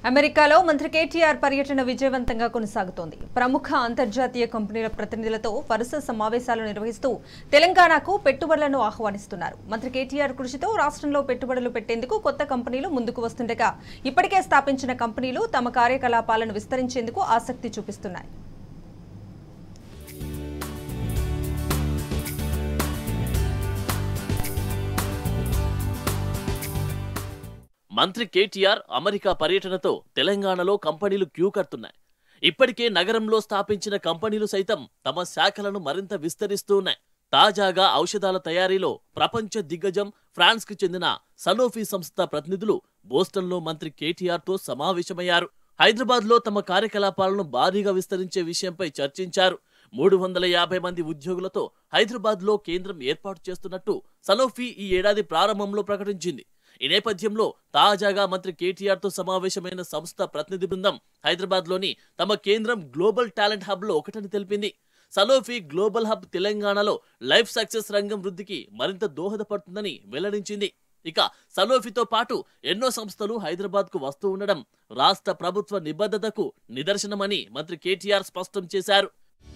అమెరికాలో మంత్రి కేటీఆర్ పర్యటన విజయవంతంగా కొనసాగుతోంది ప్రముఖ అంతర్జాతీయ కంపెనీల ప్రతినిధులతో వరుస సమావేశాలు నిర్వహిస్తూ తెలంగాణకు పెట్టుబడులను ఆహ్వానిస్తున్నారు మంత్రి కేటీఆర్ కృషితో రాష్ట్రంలో పెట్టుబడులు పెట్టేందుకు కొత్త కంపెనీలు ముందుకు వస్తుండగా ఇప్పటికే స్థాపించిన కంపెనీలు తమ కార్యకలాపాలను విస్తరించేందుకు ఆసక్తి చూపిస్తున్నాయి మంత్రి కేటీఆర్ అమెరికా పర్యటనతో తెలంగాణలో కంపెనీలు క్యూ కడుతున్నాయి ఇప్పటికే నగరంలో స్థాపించిన కంపెనీలు సైతం తమ శాఖలను మరింత విస్తరిస్తూ ఉన్నాయి తాజాగా ఔషధాల తయారీలో ప్రపంచ దిగ్గజం ఫ్రాన్స్ కు చెందిన సనోఫీ సంస్థ ప్రతినిధులు బోస్టన్లో మంత్రి కేటీఆర్ తో సమావేశమయ్యారు హైదరాబాద్ లో తమ కార్యకలాపాలను భారీగా విస్తరించే విషయంపై చర్చించారు మూడు వందల యాభై మంది ఉద్యోగులతో హైదరాబాద్ లో కేంద్రం ఏర్పాటు చేస్తున్నట్టు సనోఫీ ఈ ఏడాది ప్రారంభంలో ప్రకటించింది ఈ నేపథ్యంలో తాజాగా మంత్రి కేటీఆర్ తో సమావేశమైన సంస్థ ప్రతినిధి బృందం హైదరాబాద్ లోని తమ కేంద్రం గ్లోబల్ టాలెంట్ హబ్ లో ఒకటని తెలిపింది సలోఫీ గ్లోబల్ హబ్ తెలంగాణలో లైఫ్ సక్సెస్ రంగం వృద్ధికి మరింత దోహదపడుతుందని వెల్లడించింది ఇక సలోఫీతో పాటు ఎన్నో సంస్థలు హైదరాబాద్ కు వస్తూ ఉండడం రాష్ట్ర ప్రభుత్వ నిబద్ధతకు నిదర్శనమని మంత్రి కేటీఆర్ స్పష్టం చేశారు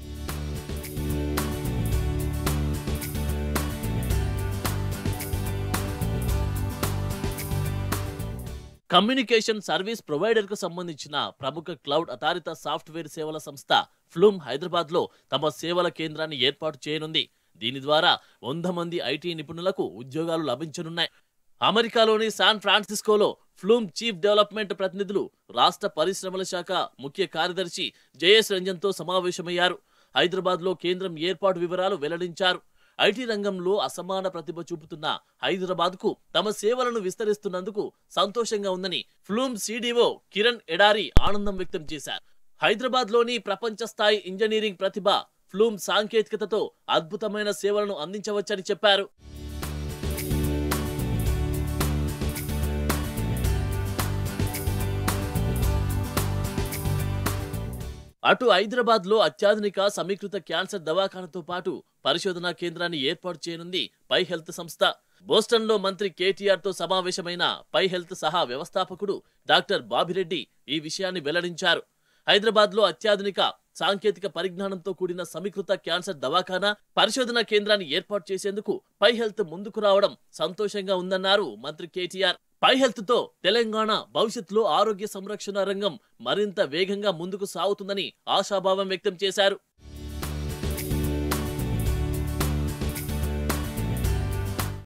కమ్యూనికేషన్ సర్వీస్ ప్రొవైడర్ కు సంబంధించిన ప్రముఖ క్లౌడ్ అధారిత సాఫ్ట్వేర్ సేవల సంస్థ ఫ్లూమ్ హైదరాబాద్ లో తమ సేవల కేంద్రాన్ని ఏర్పాటు చేయనుంది దీని ద్వారా వంద మంది ఐటీ నిపుణులకు ఉద్యోగాలు లభించనున్నాయి అమెరికాలోని శాన్ ఫ్రాన్సిస్కోలో ఫ్లూమ్ చీఫ్ డెవలప్మెంట్ ప్రతినిధులు రాష్ట్ర పరిశ్రమల శాఖ ముఖ్య కార్యదర్శి జయేష్ రంజన్తో సమావేశమయ్యారు హైదరాబాద్ లో కేంద్రం ఏర్పాటు వివరాలు వెల్లడించారు ఐటీ రంగంలో అసమాన ప్రతిభ చూపుతున్న హైదరాబాద్ కు తమ సేవలను విస్తరిస్తున్నందుకు సంతోషంగా ఉందని ఫ్లూమ్ సీడీఓ కిరణ్ ఎడారి ఆనందం వ్యక్తం చేశారు హైదరాబాద్ లోని ప్రపంచ స్థాయి ఇంజనీరింగ్ ప్రతిభ ఫ్లూమ్ సాంకేతికతతో అద్భుతమైన సేవలను అందించవచ్చని చెప్పారు అటు హైదరాబాద్ లో అత్యాధునిక సమీకృత క్యాన్సర్ దవాఖానతో పాటు పరిశోధనా కేంద్రాన్ని ఏర్పాటు చేయనుంది పై హెల్త్ సంస్థ బోస్టన్ లో మంత్రి కేటీఆర్ తో సమావేశమైన పై హెల్త్ సహా వ్యవస్థాపకుడు డాక్టర్ బాబిరెడ్డి ఈ విషయాన్ని వెల్లడించారు హైదరాబాద్ లో అత్యాధునిక సాంకేతిక పరిజ్ఞానంతో కూడిన సమీకృత క్యాన్సర్ దవాఖానా పరిశోధనా కేంద్రాన్ని ఏర్పాటు చేసేందుకు పై హెల్త్ ముందుకు రావడం సంతోషంగా ఉందన్నారు మంత్రి కేటీఆర్ పై హెల్త్ తో తెలంగాణ భవిష్యత్తులో ఆరోగ్య సంరక్షణ రంగం మరింత వేగంగా ముందుకు సాగుతుందని ఆశాభావం వ్యక్తం చేశారు